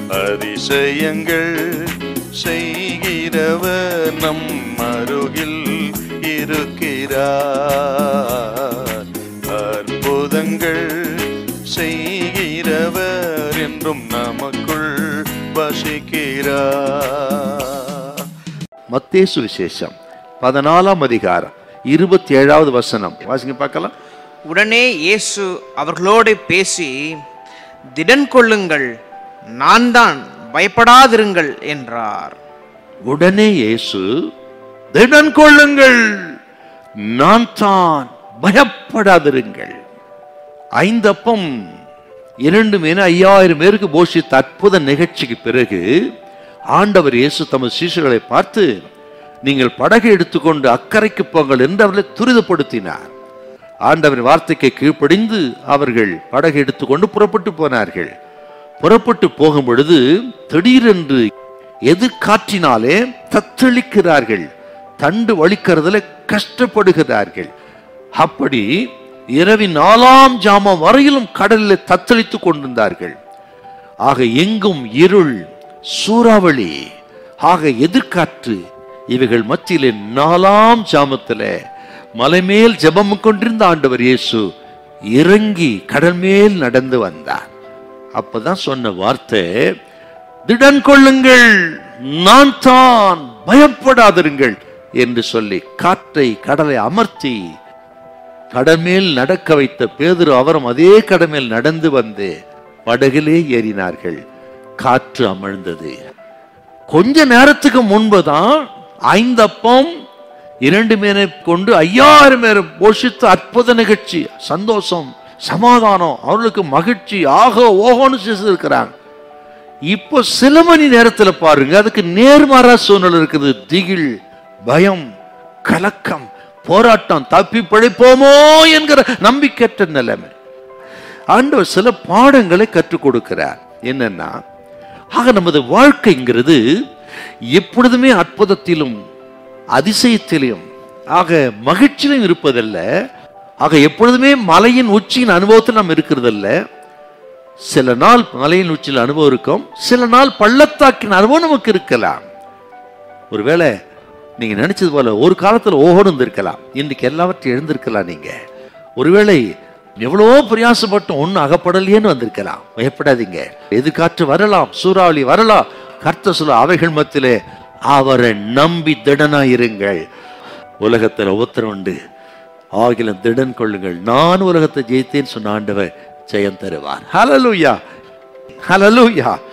அதிசயங்கள் செய்கிறவர் நம் அருகில் இருக்கிறார் அற்புதங்கள் செய்கிறவர் என்றும் நமக்குள் வசிக்கிறார் மத்தேசு விசேஷம் பதினாலாம் அதிகாரம் இருபத்தி ஏழாவது வசனம் வாசிங்க பார்க்கலாம் உடனே இயேசு அவர்களோடு பேசி திடன் கொள்ளுங்கள் நான் தான் பயப்படாதிருங்கள் என்றார் உடனே இயேசு திடன் கொள்ளுங்கள் நான் தான் பயப்படாதிருங்கள் ஐந்தப்பம் இரண்டு மீன ஐயாயிரம் பேருக்கு போஷித்த அற்புத நிகழ்ச்சிக்கு பிறகு ஆண்டவர் இயேசு தமது சீஷர்களை பார்த்து நீங்கள் படகை எடுத்துக்கொண்டு அக்கறைக்கு போங்கள் என்று அவர்களை துரிதப்படுத்தினார் ஆண்டவரின் வார்த்தைக்கு கீழ்ப்படிந்து அவர்கள் படகை எடுத்துக்கொண்டு புறப்பட்டு போனார்கள் புறப்பட்டு போகும் பொழுது திடீரென்று எதிர்காற்றினாலே தத்தளிக்கிறார்கள் தண்டு வலிக்கிறதுல கஷ்டப்படுகிறார்கள் அப்படி இரவின் நாலாம் ஜாமம் வரையிலும் கடலில் தத்தளித்துக் கொண்டிருந்தார்கள் ஆக எங்கும் இருள் சூறாவளி ஆக எதிர்காற்று இவைகள் மத்தியிலே நாலாம் ஜாமத்துல மலைமேல் ஜெபம் கொண்டிருந்த ஆண்டவர் இயேசு இறங்கி கடல் மேல் நடந்து வந்தார் அப்பதான் சொன்ன வார்த்தை திடன் கொள்ளுங்கள் நான் தான் பயப்படாதிருங்கள் என்று சொல்லி காற்றை கடலை அமர்த்தி கடல் மேல் நடக்க வைத்த பேதுரு அவரும் அதே கடல் மேல் நடந்து வந்து படகிலே ஏறினார்கள் காற்று அமிழ்ந்தது கொஞ்ச நேரத்துக்கு முன்புதான் ஐந்தப்பம் இரண்டு பேரை கொண்டு ஐயாயிரம் பேரை போஷித்த அற்புத நிகழ்ச்சி சந்தோஷம் சமாதானம் அவர்களுக்கு மகிழ்ச்சி ஆக ஓகோன்னு செய்திருக்கிறாங்க இப்போ சில மணி நேரத்துல பாருங்க அதுக்கு நேர்மாறா சூழ்நிலை இருக்குது திகில் பயம் கலக்கம் போராட்டம் தப்பி பிழைப்போமோ என்கிற நம்பிக்கையற்ற நிலைமை ஆண்டவர் சில பாடங்களை கற்றுக் கொடுக்கிறார் என்னன்னா ஆக நமது வாழ்க்கைங்கிறது எப்பொழுதுமே அற்புதத்திலும் அதிசயத்திலும் ஆக மகிழ்ச்சியிலும் இருப்பதல்ல ஆக எப்பொழுதுமே மலையின் உச்சியின் அனுபவத்தில் நாம் இருக்கிறதல்ல சில நாள் மலையின் உச்சியில் அனுபவம் இருக்கும் சில நாள் பள்ளத்தாக்கின் அனுபவம் நமக்கு இருக்கலாம் ஒருவேளை நீங்க நினைச்சது போல ஒரு காலத்துல ஓஹோடு இருந்திருக்கலாம் இன்றைக்கு எல்லாவற்றையும் எழுந்திருக்கலாம் நீங்க ஒருவேளை எவ்வளவோ பிரயாசப்பட்டு ஒன்றும் அகப்படலையேன்னு வந்திருக்கலாம் பயப்படாதீங்க எதிர்காற்று வரலாம் சூறாவளி வரலாம் கர்த்த சொல்ல அவைகள் மத்தியிலே அவரை நம்பி திடனாயிருங்கள் உலகத்தில் ஒவ்வொருத்தரும் உண்டு ஆகிலும் திடன் கொள்ளுங்கள் நான் உலகத்தை ஜெயித்தேன்னு சொன்ன ஆண்டவர் ஜெயம் தருவார் ஹலலூயா ஹலலூயா